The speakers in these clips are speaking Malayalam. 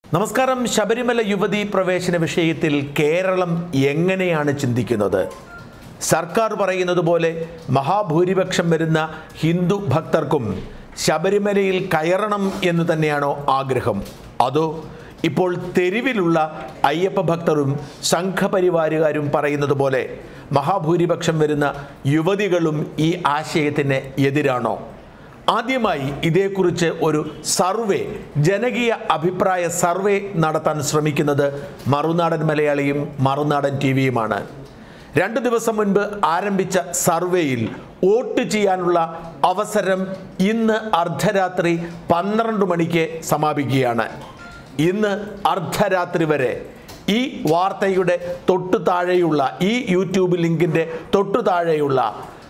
നമസ്കാരം ശബരിമല യുവതീ പ്രവേശന വിഷയത്തിൽ കേരളം എങ്ങനെയാണ് ചിന്തിക്കുന്നത് സർക്കാർ പറയുന്നത് പോലെ മഹാഭൂരിപക്ഷം വരുന്ന ഹിന്ദു ഭക്തർക്കും ശബരിമലയിൽ കയറണം എന്ന് തന്നെയാണോ ആഗ്രഹം അതോ ഇപ്പോൾ തെരുവിലുള്ള അയ്യപ്പ ഭക്തരും സംഘപരിവാരുകാരും പറയുന്നത് പോലെ മഹാഭൂരിപക്ഷം വരുന്ന യുവതികളും ഈ ആശയത്തിന് എതിരാണോ ആദ്യമായി ഇതേക്കുറിച്ച് ഒരു സർവേ ജനകീയ അഭിപ്രായ സർവേ നടത്താൻ ശ്രമിക്കുന്നത് മറുനാടൻ മലയാളിയും മറുനാടൻ ടി വിയുമാണ് രണ്ട് ദിവസം മുൻപ് ആരംഭിച്ച സർവേയിൽ വോട്ട് ചെയ്യാനുള്ള അവസരം ഇന്ന് അർദ്ധരാത്രി പന്ത്രണ്ട് മണിക്ക് സമാപിക്കുകയാണ് ഇന്ന് അർദ്ധരാത്രി വരെ ഈ വാർത്തയുടെ തൊട്ടു താഴെയുള്ള ഈ യൂട്യൂബ് ലിങ്കിൻ്റെ തൊട്ടു താഴെയുള്ള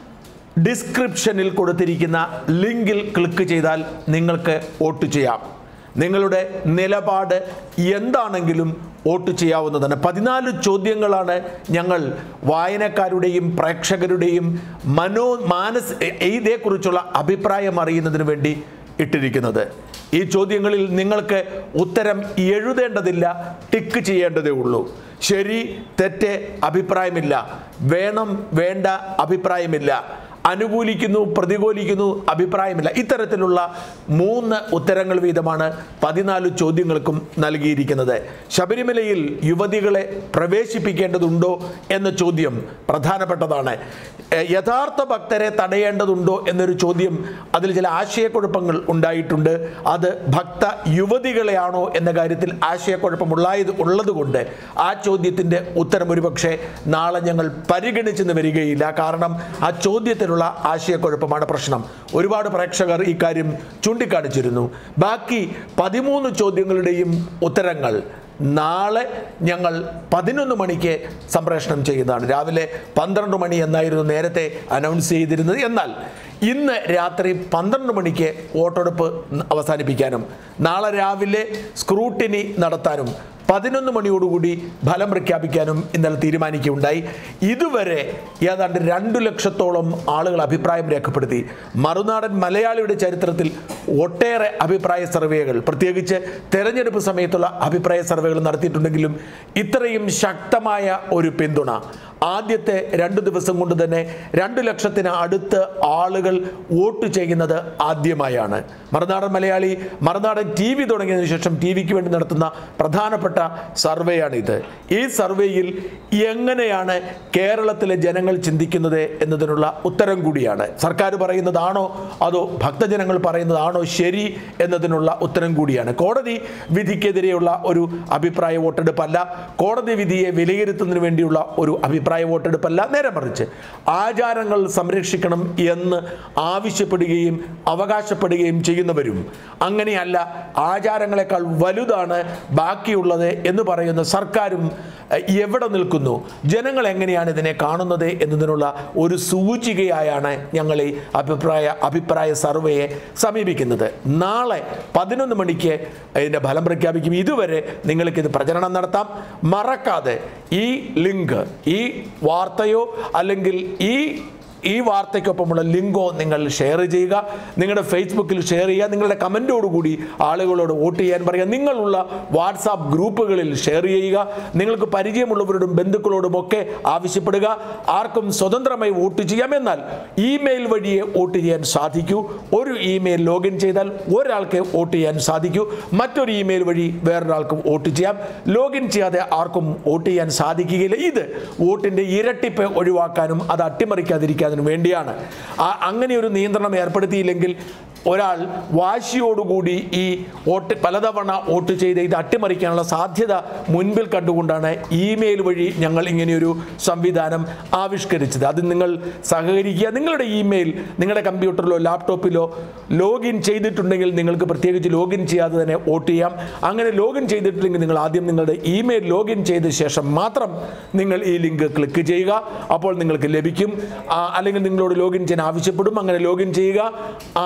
ഡിസ്ക്രിപ്ഷനിൽ കൊടുത്തിരിക്കുന്ന ലിങ്കിൽ ക്ലിക്ക് ചെയ്താൽ നിങ്ങൾക്ക് വോട്ട് ചെയ്യാം നിങ്ങളുടെ നിലപാട് എന്താണെങ്കിലും വോട്ട് ചെയ്യാവുന്നതാണ് പതിനാല് ചോദ്യങ്ങളാണ് ഞങ്ങൾ വായനക്കാരുടെയും പ്രേക്ഷകരുടെയും മനോ മാനസ് ഇതേക്കുറിച്ചുള്ള അഭിപ്രായം അറിയുന്നതിന് വേണ്ടി ഇട്ടിരിക്കുന്നത് ഈ ചോദ്യങ്ങളിൽ നിങ്ങൾക്ക് ഉത്തരം എഴുതേണ്ടതില്ല ടിക്ക് ചെയ്യേണ്ടതേ ഉള്ളൂ ശരി തെറ്റ് അഭിപ്രായമില്ല വേണം വേണ്ട അഭിപ്രായമില്ല അനുകൂലിക്കുന്നു പ്രതികൂലിക്കുന്നു അഭിപ്രായമില്ല ഇത്തരത്തിലുള്ള മൂന്ന് ഉത്തരങ്ങൾ വീതമാണ് പതിനാല് ചോദ്യങ്ങൾക്കും നൽകിയിരിക്കുന്നത് ശബരിമലയിൽ യുവതികളെ പ്രവേശിപ്പിക്കേണ്ടതുണ്ടോ എന്ന ചോദ്യം പ്രധാനപ്പെട്ടതാണ് എ, യഥാർത്ഥ ഭക്തരെ തടയേണ്ടതുണ്ടോ എന്നൊരു ചോദ്യം അതിൽ ചില ആശയക്കുഴപ്പങ്ങൾ ഉണ്ടായിട്ടുണ്ട് അത് ഭക്ത യുവതികളെയാണോ എന്ന കാര്യത്തിൽ ആശയക്കുഴപ്പമുള്ളായത് ഉള്ളതുകൊണ്ട് ആ ചോദ്യത്തിൻ്റെ ഉത്തരം ഒരുപക്ഷെ നാളെ ഞങ്ങൾ പരിഗണിച്ചെന്ന് വരികയില്ല കാരണം ആ ചോദ്യത്തിലുള്ള ആശയക്കുഴപ്പമാണ് പ്രശ്നം ഒരുപാട് പ്രേക്ഷകർ ഈ കാര്യം ചൂണ്ടിക്കാണിച്ചിരുന്നു ബാക്കി പതിമൂന്ന് ചോദ്യങ്ങളുടെയും ഉത്തരങ്ങൾ നാളെ ഞങ്ങൾ പതിനൊന്ന് മണിക്ക് സംപ്രേഷണം ചെയ്യുന്നതാണ് രാവിലെ പന്ത്രണ്ട് മണി എന്നായിരുന്നു നേരത്തെ അനൗൺസ് ചെയ്തിരുന്നത് എന്നാൽ ഇന്ന് രാത്രി പന്ത്രണ്ട് മണിക്ക് വോട്ടെടുപ്പ് അവസാനിപ്പിക്കാനും നാളെ രാവിലെ സ്ക്രൂട്ടിനി നടത്താനും പതിനൊന്ന് മണിയോടുകൂടി ഫലം പ്രഖ്യാപിക്കാനും ഇന്നലെ തീരുമാനിക്കുകയുണ്ടായി ഇതുവരെ ഏതാണ്ട് രണ്ടു ലക്ഷത്തോളം ആളുകൾ അഭിപ്രായം രേഖപ്പെടുത്തി മറുനാടൻ മലയാളിയുടെ ചരിത്രത്തിൽ ഒട്ടേറെ അഭിപ്രായ സർവേകൾ പ്രത്യേകിച്ച് തെരഞ്ഞെടുപ്പ് സമയത്തുള്ള അഭിപ്രായ സർവേകൾ നടത്തിയിട്ടുണ്ടെങ്കിലും ഇത്രയും ശക്തമായ ഒരു പിന്തുണ ആദ്യത്തെ രണ്ട് ദിവസം കൊണ്ട് തന്നെ രണ്ട് ലക്ഷത്തിന് അടുത്ത് ആളുകൾ വോട്ട് ചെയ്യുന്നത് ആദ്യമായാണ് മറുനാടൻ മലയാളി മറുനാടൻ ടി വി തുടങ്ങിയതിനു ശേഷം ടി വിക്ക് വേണ്ടി നടത്തുന്ന പ്രധാനപ്പെട്ട സർവേയാണിത് ഈ സർവേയിൽ എങ്ങനെയാണ് കേരളത്തിലെ ജനങ്ങൾ ചിന്തിക്കുന്നത് എന്നതിനുള്ള ഉത്തരം കൂടിയാണ് സർക്കാർ പറയുന്നതാണോ അതോ ഭക്തജനങ്ങൾ പറയുന്നതാണോ ശരി എന്നതിനുള്ള ഉത്തരം കൂടിയാണ് കോടതി വിധിക്കെതിരെയുള്ള ഒരു അഭിപ്രായ വോട്ടെടുപ്പല്ല കോടതി വിധിയെ വിലയിരുത്തുന്നതിന് വേണ്ടിയുള്ള ഒരു അഭിപ്രായ വോട്ടെടുപ്പല്ല നേരെ മറിച്ച് ആചാരങ്ങൾ സംരക്ഷിക്കണം എന്ന് ആവശ്യപ്പെടുകയും അവകാശപ്പെടുകയും ചെയ്യുന്നവരും അങ്ങനെയല്ല ആചാരങ്ങളെക്കാൾ വലുതാണ് ബാക്കിയുള്ളത് എന്ന് പറയുന്ന സർക്കാരും എഹ്, എവിടെ നിൽക്കുന്നു ജനങ്ങൾ എങ്ങനെയാണ് ഇതിനെ കാണുന്നത് എന്നതിനുള്ള ഒരു സൂചികയായാണ് ഞങ്ങൾ ഈ അഭിപ്രായ അഭിപ്രായ സർവേയെ സമീപിക്കുന്നത് നാളെ പതിനൊന്ന് മണിക്ക് ഇതിൻ്റെ ഫലം പ്രഖ്യാപിക്കും ഇതുവരെ നിങ്ങൾക്കിത് പ്രചരണം നടത്താം മറക്കാതെ ഈ ലിങ്ക് ഈ വാർത്തയോ അല്ലെങ്കിൽ ഈ ഈ വാർത്തയ്ക്കൊപ്പമുള്ള ലിങ്കോ നിങ്ങൾ ഷെയർ ചെയ്യുക നിങ്ങളുടെ ഫേസ്ബുക്കിൽ ഷെയർ ചെയ്യുക നിങ്ങളുടെ കമൻറ്റോടുകൂടി ആളുകളോട് വോട്ട് ചെയ്യാൻ പറയുക നിങ്ങളുള്ള വാട്സാപ്പ് ഗ്രൂപ്പുകളിൽ ഷെയർ ചെയ്യുക നിങ്ങൾക്ക് പരിചയമുള്ളവരോടും ബന്ധുക്കളോടും ഒക്കെ ആവശ്യപ്പെടുക ആർക്കും സ്വതന്ത്രമായി വോട്ട് ചെയ്യാം എന്നാൽ ഇമെയിൽ വഴിയേ വോട്ട് ചെയ്യാൻ സാധിക്കൂ ഒരു ഇമെയിൽ ലോഗിൻ ചെയ്താൽ ഒരാൾക്ക് വോട്ട് ചെയ്യാൻ സാധിക്കൂ മറ്റൊരു ഇമെയിൽ വഴി വേറൊരാൾക്ക് വോട്ട് ചെയ്യാം ലോഗിൻ ചെയ്യാതെ ആർക്കും വോട്ട് ചെയ്യാൻ സാധിക്കുകയില്ല ഇത് വോട്ടിൻ്റെ ഇരട്ടിപ്പ് ഒഴിവാക്കാനും അത് അട്ടിമറിക്കാതിരിക്കാനും വേണ്ടിയാണ് ആ അങ്ങനെ ഒരു നിയന്ത്രണം ഏർപ്പെടുത്തിയില്ലെങ്കിൽ ഒരാൾ വാശിയോടുകൂടി ഈ വോട്ട് പലതവണ വോട്ട് ചെയ്ത് ഇത് അട്ടിമറിക്കാനുള്ള സാധ്യത മുൻപിൽ കണ്ടുകൊണ്ടാണ് ഇമെയിൽ വഴി ഞങ്ങൾ ഇങ്ങനെയൊരു സംവിധാനം ആവിഷ്കരിച്ചത് അത് നിങ്ങൾ സഹകരിക്കുക നിങ്ങളുടെ ഇമെയിൽ നിങ്ങളുടെ കമ്പ്യൂട്ടറിലോ ലാപ്ടോപ്പിലോ ലോഗിൻ ചെയ്തിട്ടുണ്ടെങ്കിൽ നിങ്ങൾക്ക് പ്രത്യേകിച്ച് ലോഗിൻ ചെയ്യാതെ തന്നെ വോട്ട് ചെയ്യാം അങ്ങനെ ലോഗിൻ ചെയ്തിട്ടില്ലെങ്കിൽ നിങ്ങൾ ആദ്യം നിങ്ങളുടെ ഇമെയിൽ ലോഗിൻ ചെയ്ത ശേഷം മാത്രം നിങ്ങൾ ഈ ലിങ്ക് ക്ലിക്ക് ചെയ്യുക അപ്പോൾ നിങ്ങൾക്ക് ലഭിക്കും ആ, അല്ലെങ്കിൽ നിങ്ങളോട് ലോഗിൻ ചെയ്യാൻ ആവശ്യപ്പെടും അങ്ങനെ ലോഗിൻ ചെയ്യുക ആ,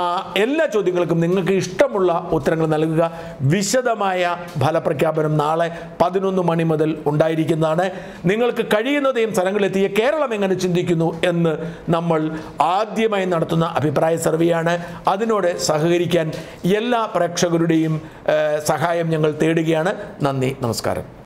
എല്ലാ ചോദ്യങ്ങൾക്കും നിങ്ങൾക്ക് ഇഷ്ടമുള്ള ഉത്തരങ്ങൾ നൽകുക വിശദമായ ഫലപ്രഖ്യാപനം നാളെ പതിനൊന്ന് മണി മുതൽ ഉണ്ടായിരിക്കുന്നതാണ് നിങ്ങൾക്ക് കഴിയുന്നതേയും സ്ഥലങ്ങളിലെത്തിയ കേരളം എങ്ങനെ ചിന്തിക്കുന്നു എന്ന് നമ്മൾ ആദ്യമായി നടത്തുന്ന അഭിപ്രായ സർവേയാണ് അതിനോട് സഹകരിക്കാൻ എല്ലാ പ്രേക്ഷകരുടെയും ഏഹ്, സഹായം ഞങ്ങൾ തേടുകയാണ് നന്ദി നമസ്കാരം